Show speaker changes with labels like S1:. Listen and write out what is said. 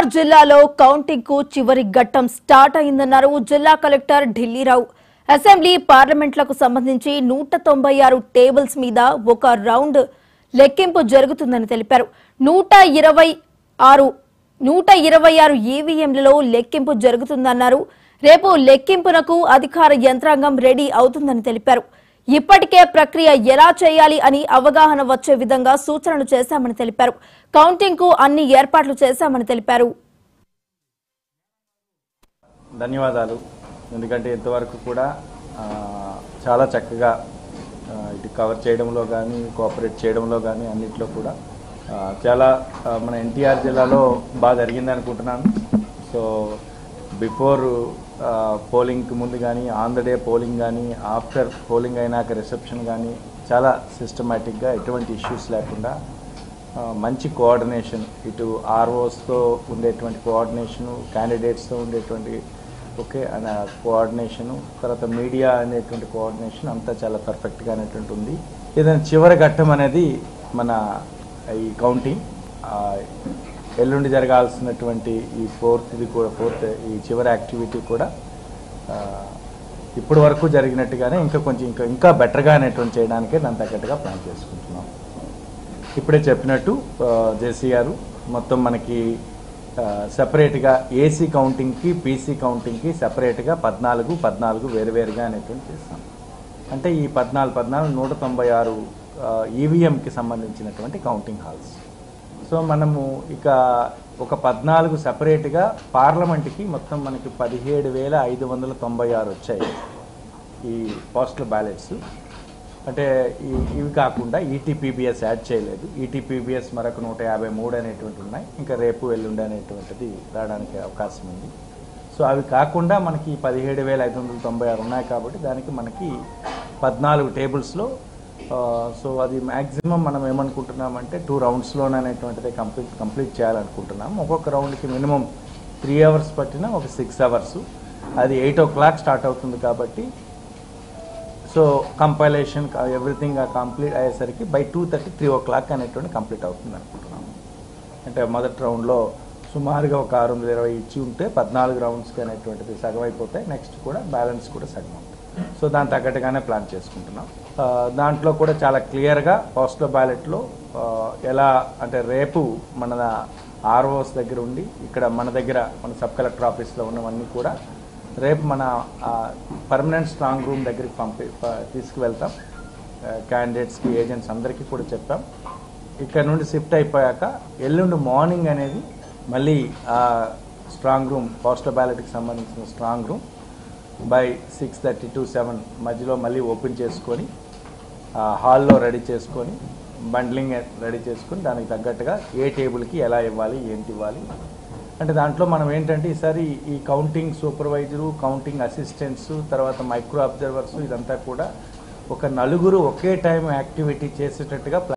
S1: ఎన్టీఆర్ జిల్లాలో కౌంటింగ్ కు చివరి ఘట్టం స్టార్ట్ అయిందన్నారు జిల్లా కలెక్టర్ ఢిల్లీరావు అసెంబ్లీ పార్లమెంట్లకు సంబంధించి నూట తొంభై ఆరు టేబుల్స్ మీద ఒక రౌండ్ లెక్కింపు జరుగుతుందని తెలిపారు నూట ఇరవై ఆరు నూట ఇరవై ఆరు ఈవీఎంలలో లెక్కింపు జరుగుతుందన్నారు రేపు లెక్కింపునకు అధికార యంత్రాంగం రెడీ అవుతుందని తెలిపారు ఇప్పటికే ప్రక్రియ ఎలా చేయాలి అని అవగాహన వచ్చే విధంగా సూచనలు చేశామని తెలిపారు కౌంటింగ్ కు అన్ని ఏర్పాట్లు చేశామని తెలిపారు
S2: ధన్యవాదాలు ఎందుకంటే ఇంతవరకు కూడా ఆ, చాలా చక్కగా ఆ, ఇటు కవర్ చేయడంలో కానీ కోఆపరేట్ చేయడంలో కానీ అన్నిట్లో కూడా ఆ, చాలా ఆ, మన ఎన్టీఆర్ జిల్లాలో బాగా జరిగింది అనుకుంటున్నాను సో బిఫోర్ పోలింగ్కి ముందు కానీ ఆన్ ద డే పోలింగ్ కానీ ఆఫ్టర్ పోలింగ్ అయినాక రిసెప్షన్ కానీ చాలా సిస్టమేటిక్గా ఎటువంటి ఇష్యూస్ లేకుండా ఆ, మంచి కోఆర్డినేషన్ ఇటు ఆర్ఓస్తో ఉండేటువంటి కోఆర్డినేషను క్యాండిడేట్స్తో ఉండేటువంటి ఓకే అన్న కోఆర్డినేషను తర్వాత మీడియా అనేటువంటి కోఆర్డినేషన్ అంతా చాలా పర్ఫెక్ట్గా అనేటువంటి ఉంది ఏదైనా చివరి ఘట్టం అనేది మన ఈ కౌంటింగ్ ఆ, ఎల్లుండి జరగాల్సినటువంటి ఈ ఫోర్త్ ఇది కూడా ఫోర్త్ ఈ చివరి యాక్టివిటీ కూడా ఆ, ఇప్పటి వరకు జరిగినట్టుగానే ఇంకా కొంచెం ఇంకా ఇంకా బెటర్గా అనేటువంటి చేయడానికే దాని తగ్గట్టుగా ప్లాన్ చేసుకుంటున్నాం ఇప్పుడే చెప్పినట్టు ఆ, జేసీ గారు మొత్తం మనకి ఆ, సెపరేట్గా ఏసీ కౌంటింగ్కి పీసీ కౌంటింగ్కి సెపరేట్గా పద్నాలుగు పద్నాలుగు వేరువేరుగా అనేటువంటి చేస్తాం అంటే ఈ పద్నాలుగు పద్నాలుగు నూట తొంభై ఆరు ఈవీఎంకి సంబంధించినటువంటి కౌంటింగ్ హాల్స్ సో మనము ఇక ఒక పద్నాలుగు సెపరేట్గా పార్లమెంట్కి మొత్తం మనకి పదిహేడు వేల ఐదు వందల తొంభై ఆరు వచ్చాయి ఈ పోస్టల్ బ్యాలెట్స్ అంటే ఈ- ఇవి కాకుండా ఈటీపీబీఎస్ యాడ్ చేయలేదు ఈటీపీబీఎస్ మరొక నూట యాభై మూడు అనేటువంటి ఉన్నాయి ఇంకా రేపు ఎల్లుండి అనేటువంటిది రావడానికి అవకాశం ఉంది సో అవి కాకుండా మనకి పదిహేడు వేల ఐదు వందల తొంభై ఆరు ఉన్నాయి కాబట్టి దానికి మనకి పద్నాలుగు టేబుల్స్లో ఆ, సో అది మ్యాక్సిమం మనం ఏమనుకుంటున్నామంటే టూ రౌండ్స్లోనే అనేటువంటిది కంప్లీట్ కంప్లీట్ చేయాలనుకుంటున్నాం ఒక్కొక్క రౌండ్కి మినిమం త్రీ అవర్స్ పట్టిన ఒక సిక్స్ అవర్స్ అది ఎయిట్ ఓ క్లాక్ స్టార్ట్ అవుతుంది కాబట్టి సో కంపైలేషన్ ఎవ్రీథింగ్ కంప్లీట్ అయ్యేసరికి by two thirty three o'clock అనేటువంటి కంప్లీట్ అవుతుంది అనుకుంటున్నాము అంటే మొదటి రౌండ్లో సుమారుగా ఒక ఆరు వందల ఇరవై ఇచ్చి ఉంటే పద్నాలుగు రౌండ్స్కి అనేటువంటిది సగం అయిపోతాయి నెక్స్ట్ కూడా బ్యాలెన్స్ కూడా సగం ఉంటుంది సో దాని తగ్గట్టుగానే ప్లాన్ చేసుకుంటున్నాం ఆ, దాంట్లో కూడా చాలా క్లియర్గా పోస్టల్ బ్యాలెట్లో ఎలా అంటే రేపు మన ఆర్ఓస్ దగ్గర ఉండి ఇక్కడ మన దగ్గర మన సబ్ కలెక్టర్ ఆఫీస్లో ఉన్నవన్నీ కూడా రేపు మన పర్మనెంట్ స్ట్రాంగ్ రూమ్ దగ్గరికి పంపి ప- తీసుకువెళ్తాం క్యాండిడేట్స్కి ఏజెంట్స్ అందరికీ కూడా చెప్పాం ఇక్కడ నుండి షిఫ్ట్ అయిపోయాక ఎల్లుండి మార్నింగ్ అనేది మళ్ళీ ఆ స్ట్రాంగ్ రూమ్ పోస్టల్ బ్యాలెట్కి సంబంధించిన strong room by six thirty to seven మధ్యలో మళ్ళీ ఓపెన్ చేసుకొని ఆ హాల్లో రెడీ చేసుకొని బండ్లింగ్ రెడీ చేసుకొని దానికి తగ్గట్టుగా ఏ టేబుల్కి ఎలా ఇవ్వాలి ఏంటి ఇవ్వాలి అంటే దాంట్లో మనం ఏంటంటే ఈసారి ఈ కౌంటింగ్ సూపర్వైజరు కౌంటింగ్ అసిస్టెంట్స్ తర్వాత మైక్రో అబ్జర్వర్స్ ఇదంతా కూడా ఒక నలుగురు ఒకే టైం యాక్టివిటీ చేసేటట్టుగా ప్లాన్